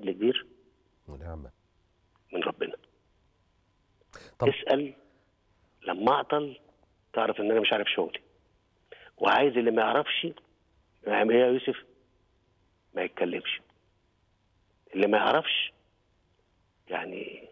فضل كبير ونعمه من ربنا طب اسال لما اعطل تعرف ان انا مش عارف شغلي وعايز اللي ما يعرفش يعمل ايه يا يوسف ما يتكلمش اللي ما يعرفش يعني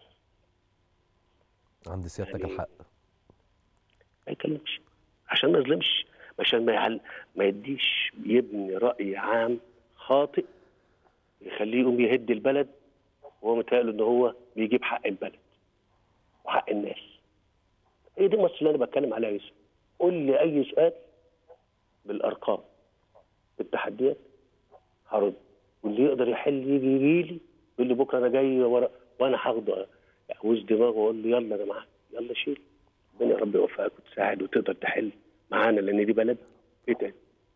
عند سيادتك يعني- الحق ما يتكلمش عشان ما يظلمش عشان ما يعل... ما يديش يبني راي عام خاطئ يخليه يقوم يهد البلد وهو متهيأله ان هو بيجيب حق البلد وحق الناس هي دي مصر اللي انا بتكلم عليها يا يوسف قول لي اي سؤال بالارقام بالتحديات هرد واللي يقدر يحل يجي يجي لي يقول لي بكره انا جاي ورا وانا هاخده اعوز دماغه واقول له يلا انا معاك يلا شيل ربنا يا رب يوفقك وتساعد وتقدر تحل معانا لان دي بلد ايه تاني؟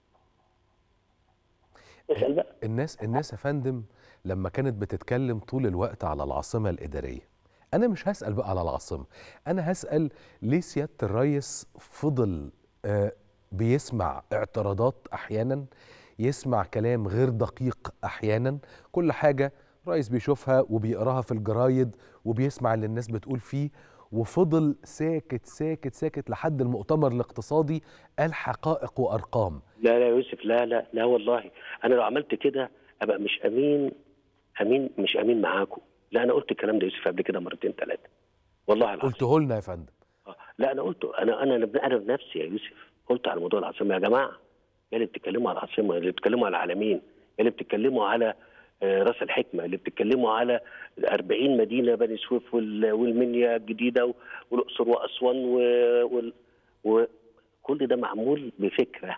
اسال بقى الناس الناس يا فندم لما كانت بتتكلم طول الوقت على العاصمه الاداريه انا مش هسال بقى على العاصمه انا هسال ليه سياده الرئيس فضل آه بيسمع اعتراضات احيانا يسمع كلام غير دقيق احيانا كل حاجه رئيس بيشوفها وبيقراها في الجرايد وبيسمع اللي الناس بتقول فيه وفضل ساكت ساكت ساكت لحد المؤتمر الاقتصادي قال حقائق وارقام لا لا يا يوسف لا لا لا والله انا لو عملت كده ابقى مش امين امين مش امين معاكم لا انا قلت الكلام ده يا يوسف قبل كده مرتين ثلاثه والله العظيم قلته لنا يا فندم آه. لا انا قلته انا انا انا بنفسي يا يوسف قلت على موضوع العاصمه يا جماعه يا اللي بتتكلموا على العاصمه يا اللي بتتكلموا على العالمين يا اللي بتتكلموا على آه، راس الحكمه اللي بتتكلموا على 40 مدينه بني سويف وال- والمنيا الجديده و- والاقصر واسوان و... وال... وكل ده معمول بفكره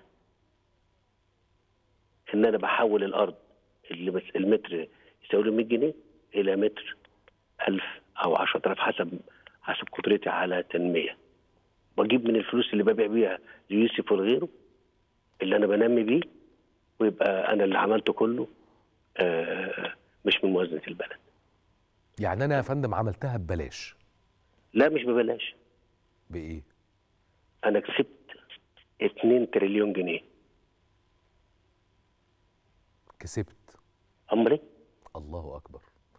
ان انا بحول الارض اللي بس المتر يساوي له 100 جنيه الى متر 1000 او 10000 حسب حسب قدرتي على تنميه واجيب من الفلوس اللي ببيع بيها ليوسف ولغيره اللي انا بنمي بيه ويبقى انا اللي عملته كله آه، مش من موازنه البلد يعني انا يا فندم عملتها ببلاش لا مش ببلاش بايه انا كسبت 2 تريليون جنيه كسبت امري الله اكبر